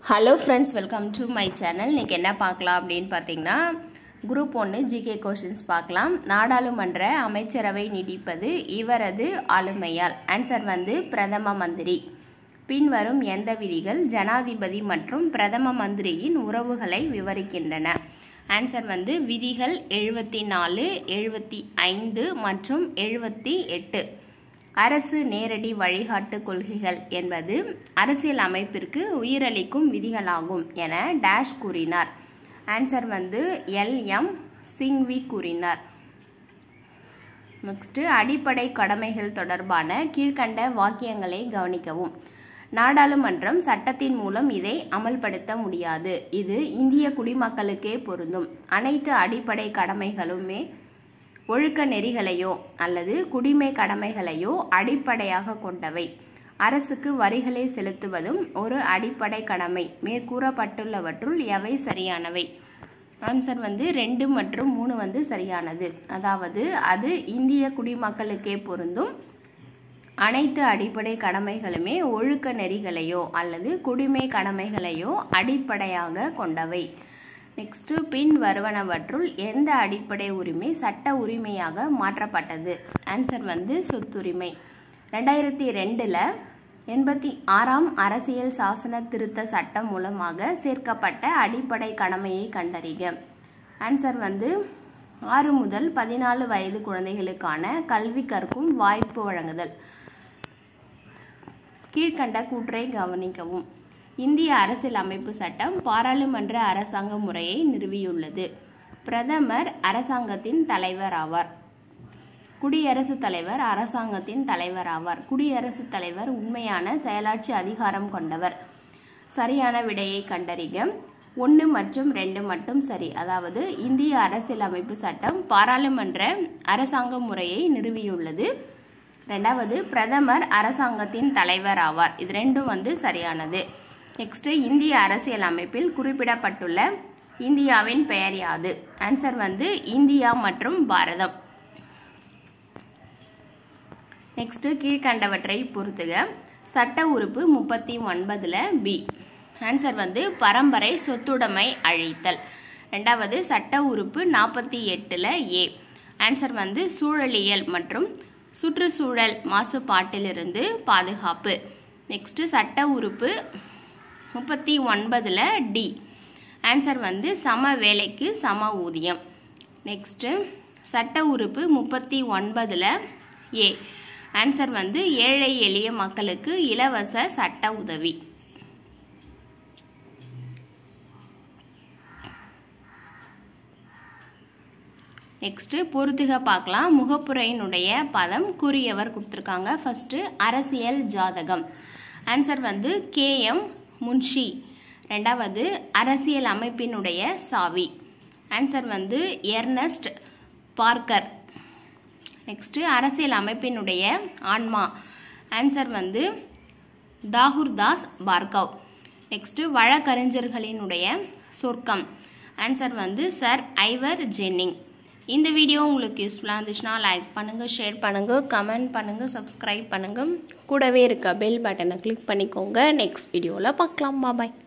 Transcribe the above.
hello friends welcome to my channel இன்றைக்கி என்ன பார்க்கலாம் அப்படின்னு பார்த்தீங்கன்னா குரூப் ஒன்று ஜிகே கொஷின்ஸ் பார்க்கலாம் நாடாளுமன்ற அமைச்சரவை நீடிப்பது இவரது ஆளுமையால் ஆன்சர் வந்து பிரதம மந்திரி பின்வரும் எந்த விதிகள் ஜனாதிபதி மற்றும் பிரதம மந்திரியின் உறவுகளை விவரிக்கின்றன ஆன்சர் வந்து விதிகள் எழுபத்தி நாலு எழுபத்தி ஐந்து மற்றும் எழுபத்தி எட்டு அரசு நேரடி வழிகாட்டு கொள்கைகள் என்பது அரசியல் அமைப்பிற்கு உயிரளிக்கும் விதிகளாகும் என டேஷ் கூறினார் ஆன்சர் வந்து எல் எம் சிங்வி கூறினார் நெக்ஸ்ட் அடிப்படை கடமைகள் தொடர்பான கீழ்கண்ட வாக்கியங்களை கவனிக்கவும் நாடாளுமன்றம் சட்டத்தின் மூலம் இதை அமல்படுத்த முடியாது இது இந்திய குடிமக்களுக்கே பொருந்தும் அனைத்து அடிப்படை கடமைகளுமே ஒழுக்க நெறிகளையோ அல்லது குடிமை கடமைகளையோ அடிப்படையாக கொண்டவை அரசுக்கு வரிகளை செலுத்துவதும் ஒரு அடிப்படை கடமை மேற்கூறப்பட்டுள்ளவற்றுள் எவை சரியானவை ஆன்சர் வந்து ரெண்டு மற்றும் மூணு வந்து சரியானது அதாவது அது இந்திய குடிமக்களுக்கே பொருந்தும் அனைத்து அடிப்படை கடமைகளுமே ஒழுக்க நெறிகளையோ அல்லது குடிமை கடமைகளையோ அடிப்படையாக கொண்டவை நெக்ஸ்ட்டு பின் வருவனவற்றுள் எந்த அடிப்படை உரிமை சட்ட உரிமையாக மாற்றப்பட்டது ஆன்சர் வந்து சொத்துரிமை ரெண்டாயிரத்தி ரெண்டில் எண்பத்தி ஆறாம் அரசியல் சாசன திருத்த சட்டம் மூலமாக சேர்க்கப்பட்ட அடிப்படை கடமையை கண்டறிக ஆன்சர் வந்து ஆறு முதல் பதினாலு வயது குழந்தைகளுக்கான கல்வி கற்கும் வாய்ப்பு வழங்குதல் கீழ்கண்ட கூற்றை கவனிக்கவும் இந்திய அரசியல் அமைப்பு சட்டம் பாராளுமன்ற அரசாங்க முறையை நிறுவியுள்ளது பிரதமர் அரசாங்கத்தின் தலைவர் ஆவார் குடியரசுத் தலைவர் அரசாங்கத்தின் தலைவர் ஆவார் குடியரசுத் தலைவர் உண்மையான செயலாட்சி அதிகாரம் கொண்டவர் சரியான விடையை கண்டறிக ஒன்று மற்றும் ரெண்டு மட்டும் சரி அதாவது இந்திய அரசியலமைப்பு சட்டம் பாராளுமன்ற அரசாங்க முறையை நிறுவியுள்ளது ரெண்டாவது பிரதமர் அரசாங்கத்தின் தலைவர் ஆவார் இது ரெண்டும் வந்து சரியானது நெக்ஸ்ட் இந்திய அரசியல் அமைப்பில் குறிப்பிடப்பட்டுள்ள இந்தியாவின் பெயர் யாது ஆன்சர் வந்து இந்தியா மற்றும் பாரதம் நெக்ஸ்ட் கீழ்கண்டவற்றை பொறுத்துக சட்ட உறுப்பு முப்பத்தி ஒன்பதுல பி ஆன்சர் வந்து பரம்பரை சொத்துடைமை அழித்தல் ரெண்டாவது சட்ட உறுப்பு நாற்பத்தி எட்டில் ஏ ஆன்சர் வந்து சூழலியல் மற்றும் சுற்றுச்சூழல் மாசுபாட்டிலிருந்து பாதுகாப்பு நெக்ஸ்ட்டு சட்ட உறுப்பு முப்பத்தி ஒன்பதில் டி ஆன்சர் வந்து சம வேலைக்கு சம ஊதியம் நெக்ஸ்ட்டு சட்ட உறுப்பு முப்பத்தி ஒன்பதில் ஏ ஆன்சர் வந்து ஏழை எளிய மக்களுக்கு இலவச சட்ட உதவி நெக்ஸ்ட்டு பொறுத்துக பார்க்கலாம் முகப்புரையினுடைய பதம் கூறியவர் கொடுத்துருக்காங்க ஃபஸ்ட்டு அரசியல் ஜாதகம் ஆன்சர் வந்து கேஎம் முன்ஷி ரெண்டாவது அரசியல் அமைப்பினுடைய சாவி ஆன்சர் வந்து எர்னஸ்ட் பார்க்கர் நெக்ஸ்ட்டு அரசியல் அமைப்பினுடைய ஆன்மா ஆன்சர் வந்து தாகூர்தாஸ் பார்கவ் நெக்ஸ்ட்டு வழக்கறிஞர்களினுடைய சொர்க்கம் ஆன்சர் வந்து சர் ஐவர் ஜென்னிங் இந்த வீடியோ உங்களுக்கு யூஸ்ஃபுல்லாக இருந்துச்சுன்னா லைக் பண்ணுங்கள் ஷேர் பண்ணுங்கள் கமெண்ட் பண்ணுங்கள் சப்ஸ்கிரைப் பண்ணுங்கள் கூடவே இருக்க பெல் பட்டனை கிளிக் பண்ணிக்கோங்க நெக்ஸ்ட் வீடியோவில் பார்க்கலாம் பாய்